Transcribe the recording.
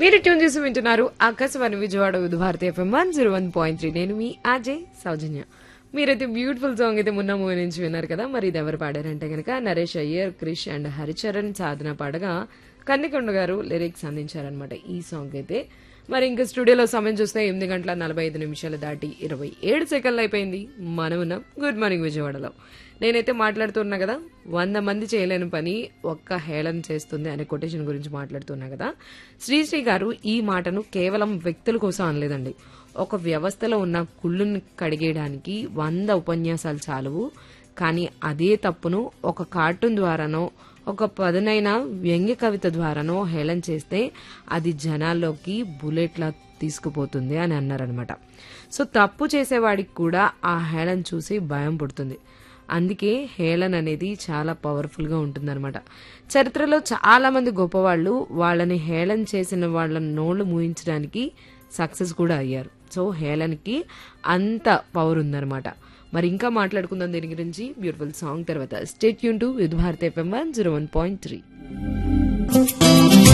మీరు ట్యూన్ చేసి వింటున్నారు Akashvani Vijayawada Vividh Bharati FM one zero one point three నేను మీ అజయ్ సౌజన్య మీరైతే బ్యూటిఫుల్ సాంగ్ అయితే మొన్న మూవీ నుంచి విన్నారు కదా మరి ఇది ఎవరు పాడారంటే కనుక నరేష్ అయ్యర్ క్రిష్ అండ్ హరిచరణ్ సాధన పాడగా కన్నికొండ గారు లిరిక్స్ అందించారనమాట ఈ సాంగ్ అయితే మరి ఇంకా స్టూడియోలో సమయం చూస్తే ఎనిమిది గంటల నలభై ఐదు నిమిషాలు దాటి ఇరవై ఏడు సెకండ్లు అయిపోయింది మనం ఉన్నాం గుడ్ మార్నింగ్ విజయవాడలో నేనైతే మాట్లాడుతున్నా కదా వంద మంది చేయలేని పని ఒక్క హేళన చేస్తుంది అనే కొటేషన్ గురించి మాట్లాడుతున్నా కదా శ్రీశ్రీ గారు ఈ మాటను కేవలం వ్యక్తుల కోసం అనలేదండి ఒక వ్యవస్థలో ఉన్న కుళ్ళుని కడిగేయడానికి వంద ఉపన్యాసాలు చాలువు కానీ అదే తప్పును ఒక కార్టూన్ ద్వారానో ఒక పదునైన వ్యంగ్య కవిత ద్వారానో హేళన చేస్తే అది జనాల్లోకి బుల్లెట్లా తీసుకుపోతుంది అని అన్నారనమాట సో తప్పు చేసేవాడికి కూడా ఆ హేళన చూసి భయం పుడుతుంది అందుకే హేళన అనేది చాలా పవర్ఫుల్ గా ఉంటుందన్నమాట చరిత్రలో చాలా మంది గొప్పవాళ్ళు వాళ్ళని హేళన చేసిన వాళ్ళ నోళ్లు మూయించడానికి సక్సెస్ కూడా అయ్యారు సో హేళనకి అంత పవర్ ఉందన్నమాట మరి ఇంకా మాట్లాడుకుందాం దీని గురించి బ్యూటిఫుల్ సాంగ్ తర్వాత స్టేట్ యూన్ to with Bharat FM one zero one point three